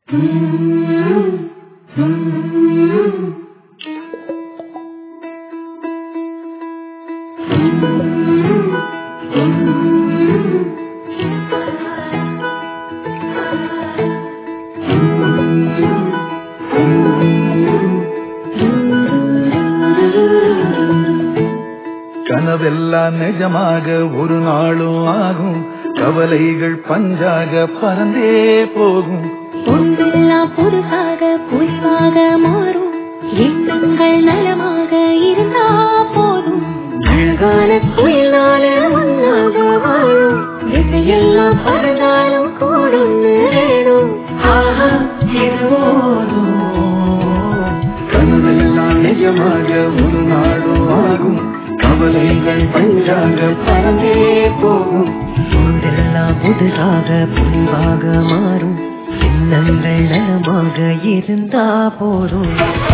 கனவெல்லாம் நிஜமாக ஒரு நாளும் ஆகும் கவலைகள் பஞ்சாக பறந்தே போகும் பொன்பெல்லாம் புதுசாக புதிதாக மாறும் எண்ணங்கள் நலமாக இருந்தா போதும் அழகான குயிலால ஒன்னாக வாழும் திசையெல்லாம் பறந்தாலும் கூடும் வேணும் ஆஹா இது போதும் கனவெல்லாம் நிஜமாக ஒரு நாளும் ஆகும் கவலைகள் பஞ்சாக பறந்தே போகும் பொழுதெல்லாம் புதுசாக புதிவாக மாறும் எண்ணங்கள் நலமாக இருந்தா போதும்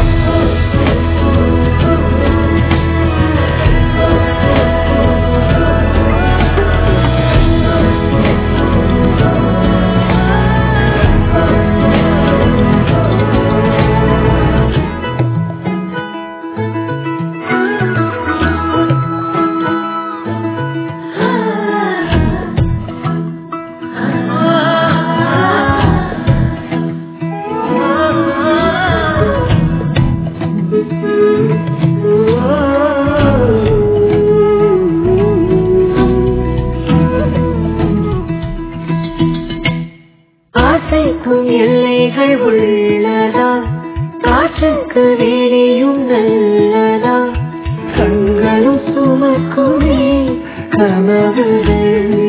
ஆசைக்கும் எல்லைகள் உள்ளதா காற்றுக்கு வேலையும் நல்லதா கண்களும் சுமக்குமே கனவுகள்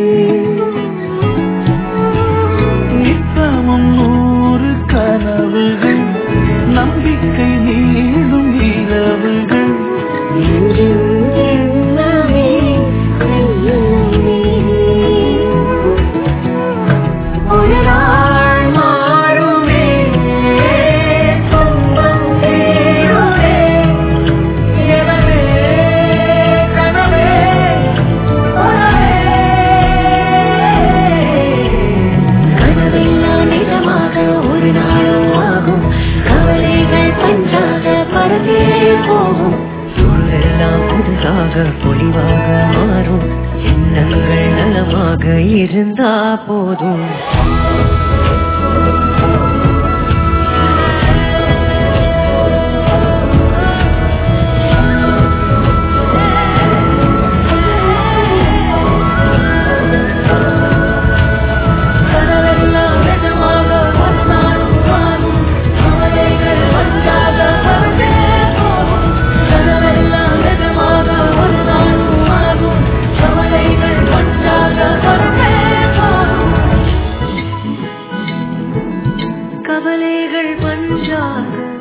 நித்தமும் நூறு கனவுகள் நம்பிக்கை நீளும் இரவுகள் என்றும் எண்ணமே கையிலுமே. ஒரு நாள் மாறுமே, துன்பம் தீருமே. இரவே, கனவே, உறவே. கனவெல்லாம் நிஜமாக ஒரு நாளும் ஆகும் கவலைகள் பஞ்சாக பறந்தே போகும் பொழுதெல்லாம் புதுசாக பொலிவாக மாறும் எண்ணங்கள் நலமாக இருந்தா போதும் கனவெல்லாம் நிஜமாக ஒரு நாளும் ஆகும் கவலைகள் பஞ்சாக பறந்தே போகும் கனவெல்லாம் நிஜமாக ஒரு நாளும் ஆகும் கவலைகள் பஞ்சாக பறந்தே போகும் கவலைகள் பஞ்சாக